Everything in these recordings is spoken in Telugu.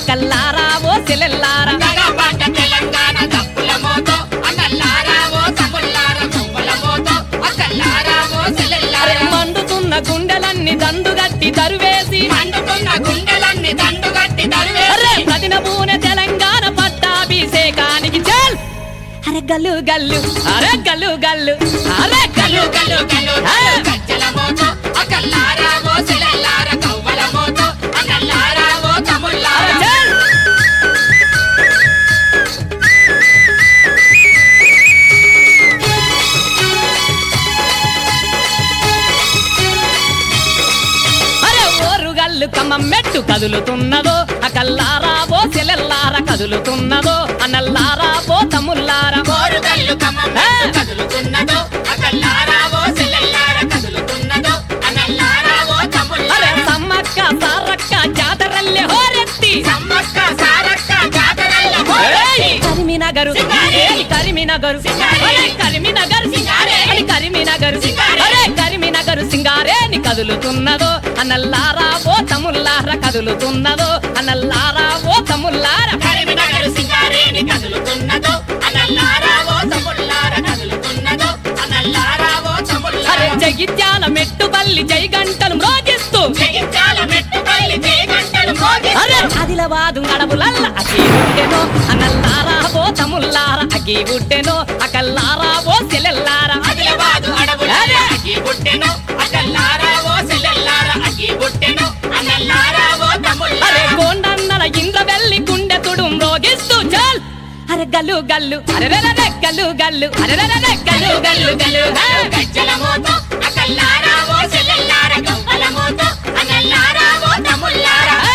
అకల్లారా ఓ సెలెల్లారా గగపడ్డ తెలంగాణ తప్పుల మోతో అన్నల్లారా ఓ తమ్ముళ్ళారా కొవ్వల మోతో అక్కల్లారా ఓ అరే చెల్లెల్లారా మండుతున్న గుండెలన్నీ దండుగట్టి తరువేసి మండుతున్న గుండెలన్నీ దండుగట్టి అరే తరివేసి ప్రతిన పూనె తెలంగాణ పట్టాభిషేకానికి చల్ అరే గల్లు గల్లు అరే గల్లు గల్లు అరే గల్లు గల్లు గల్లు గల్లు ఆ! గజ్జల మోతో అక్కల్లారా ఓ చెల్లెల్లారా కొవ్వల మోతో అన్నల్లారా ఓ అరే తమ్ముళ్ళారా చల్ అరే ఓరుగల్లు కమ్మం మెట్టు కదులుతున్నదో అకల్లారా ఓ సెలెల్లారా కదులుతున్నదో అన్నల్లారా ఓ తమ్ముల్లారా కోరుగల్లు కమ్మం ఆ! కదులుతున్నదో అక్కల్లారా ఓ చెల్లెల్లారా కదులుతున్నదో అన్నల్లారా ఓ అరే తమ్ముళ్ళారా సమ్మక్క సారక్క జాతరల్లె హోరెత్తి సమ్మక్క సారక్క జాతరల్ల ఏయ్! పోరెత్తి. కరిమినగరు సింగారే! ఏయ్ కరిమినగరు సింగారే! అరే కరిమినగరు సింగారే! అని కరిమినగరు సింగారే! అరే కరిమినగరు సింగారేని కదులుతున్నదో అన్నల్లారా ఓ తమ్ముల్లారా కదులుతున్నదో అన్నల్లారా ఓ తమ్ముల్లారా కరీంనగర్ సింగారేని కదులుతున్నదో అన్నల్లారా ఓ తమ్ముళ్ళారా కదులుతున్నదో అన్నల్లారా ఓ అరే తమ్ముళ్ళారా జగిత్యాల మెట్టుపల్లి జై గంటలు మ్రోగిస్తూ జగిత్యాల మెట్టుపల్లి జయగంటలు అరే మోగిస్తూ ఆదిలబాదు అడవులల్ల అగ్గి బుట్టెనో అన్నల్లారా ఓ తమ్ముల్లారా అగ్గి బుట్టెనో అకల్లారా ఓ సెలెల్లారా ఆదిలాబాదు అడవుల అగ్గి బుట్టెను అక్కల్లారా ఓ సెల్లెల్లారా అగ్గి బుట్టెను అన్నల్లారా ఓ అరే తమ్ముళ్ళారా గోండన్నల ఇంద్ర వెళ్ళి గుండె తుడు మ్రోగిస్తూ చల్ అరే గల్లు గల్లు అరే రే రే రే గల్లు గల్లు అరే రే రే రే గల్లు గల్లు గల్లు హే! గజ్జల మోతో అక్కల్లారా ఓ సెల్లెల్లారా గవ్వల మోతో అన్నల్లారా ఓ తమ్ముళ్ళారా హే!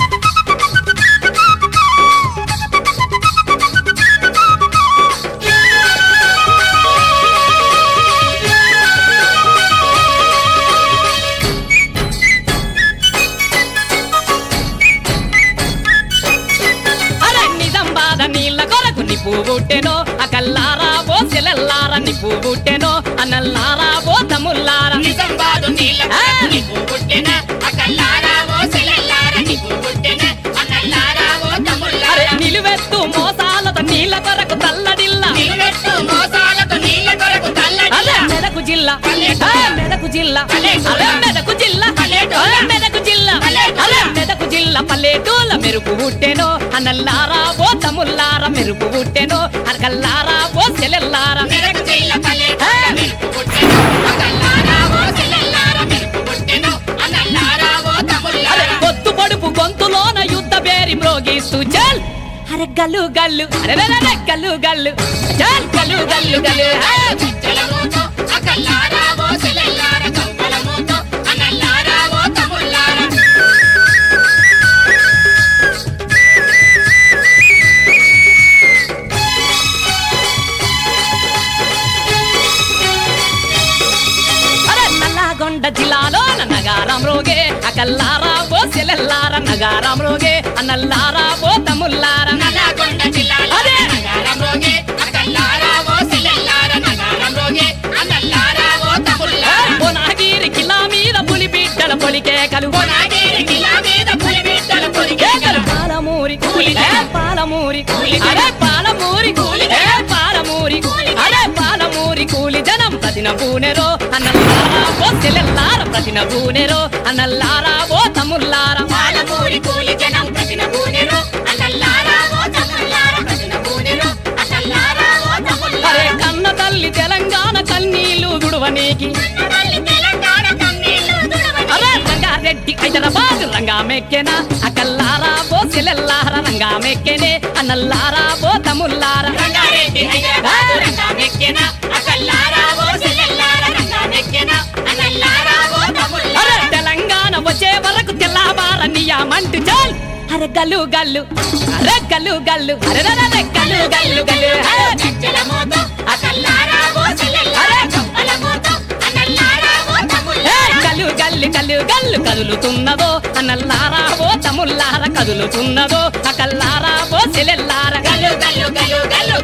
అరే నిజం బాధ నీళ్ళ కొరకు నిప్పు బుట్టెనో అకల్లారా ఓ సెలెల్లారా నిప్పు బుట్టెనో అన్నల్లారా ఓ తమ్ముల్లారా నిజం బాదు నీళ్ళ కొరకు నీకు పుట్టిన అక్కల్లారా ఓ సెల్లెల్లారా నీకు పుట్టిన అన్నల్లారా ఓ అరే తమ్ముళ్ళారా నిలువెత్తు మోసాలతో నీళ్ళ కొరకు తల్లడిల్లా నిలబెట్టు మోసాలతో నీళ్ళ కొరకు అరే తల్లడిల్ల మెదకు జిల్లా పల్లెటూరు. అరే మెదకు జిల్లా పల్లెటూరు. అరే మెదకు జిల్లా పల్లెటూరు. అరే మెదకు జిల్లా పల్లెటూరు. అరే మెదకు జిల్లా పల్లెటూళ్ళ మెరుపు పుట్టెనో అన్నల్లారా ఓ తమ్ముల్లారా మెరుపు పుట్టెనో అరకల్లారా ఓ సెలెల్లారా మెరకు చెయ్యిల పల్లెటూర మెరుపు పుట్టెను. అక్కల్లారా ఓ సెల్లెల్లారా మెరుపు పుట్టెను. అన్నల్లారా ఓ అరే తమ్ముళ్ళారా. పొత్తు పొడుపు గొంతులోన యుద్ధ బేరి మ్రోగిస్తూ చల్ అరే గల్లు గల్లు అరే రే రే రే గల్లు గల్లు చల్ గల్లు గల్లు గల్లు హే! గజ్జల మోతో అక్కల్లారా ఓ సెల్లెల్లారా గవ్వల మోతో అన్నల్లారా ఓ తమ్ముళ్ళారా. అరే నల్లగొండ జిల్లాలో నగారం రోగే అకల్లారా ఓ సెలెల్లారా నగారం రోగే అన్నల్లారా ఓ తమ్ముల్లారా నల్లగొండ జిల్లాలో అదే. నగారం రోగే, అక్కల్లారా ఓ సెల్లెల్లారా నగారం రోగే, అన్నల్లారా ఓ తమ్ముళ్ళారా. పునాగిరి కిలా మీద పులి బిడ్డల పొలికేకలు కొనాగిరి కిలా మీద పులిబిడ్డలు కేకలు పొరిగేకలు. పాలమూరి కూలి ఏ పాలమూరి కూలి అరే పాలమూరి కూలి ఏ పాలమూరి కూలి అరే పాలమూరి కూలి జనం ప్రతిన పూనెరో అన్నల్లారా ఓ సెలెల్లార ప్రతిన పూనెరో అన్నల్లారా ఓ తమ్ముల్లారా పాలమూరి కూలి జనం ప్రతిన బూనెరు, అన్నల్లారా ఓ తమ్ముళ్ళారా ప్రతిన బూనెరు, అన్నల్లారా ఓ అరే తమ్ముళ్ళారా. కన్న తల్లి తెలంగాణ కన్నీళ్లు గుడువనీకి కన్నతల్లి తెలంగాణ కన్నీళ్లు తుడవని. అరే రంగారెడ్డి హైదరాబాద్ రంగా మెక్కెనా అకల్లారా ఓ సెలెల్లారా రంగా మెక్కెనే అన్నల్లారా ఓ తమ్ముల్లారా రంగారెడ్డి హైదరాబాద్ రంగామెక్కెన, అక్కల్లారా ఓ సెల్లెల్లారా రంగామెక్కెన, అన్నల్లారా ఓ తమ్ముళ్ళారా. అరే తెలంగాణ వచ్చే వరకు తెల్లవార నియమంటూ చాల్ అరే గల్లు గల్లు అరే గల్లు గల్లు అరే రే రే రే గల్లు గల్లు గల్లు హే! గజ్జల మోతో, అక్కల్లారా ఓ సెల్లెల్లారా గవ్వల మోతో, అన్నల్లారా ఓ హే! తమ్ముళ్ళారా. గల్లు గల్లు గల్లు గల్లు కదులుతున్నదో అన్నల్లారా ఓ తమ్ముల్లారా కదులుతున్నదో అకల్లారా ఓ సెలెల్లారా గల్లు గల్లు గల్లు గల్లు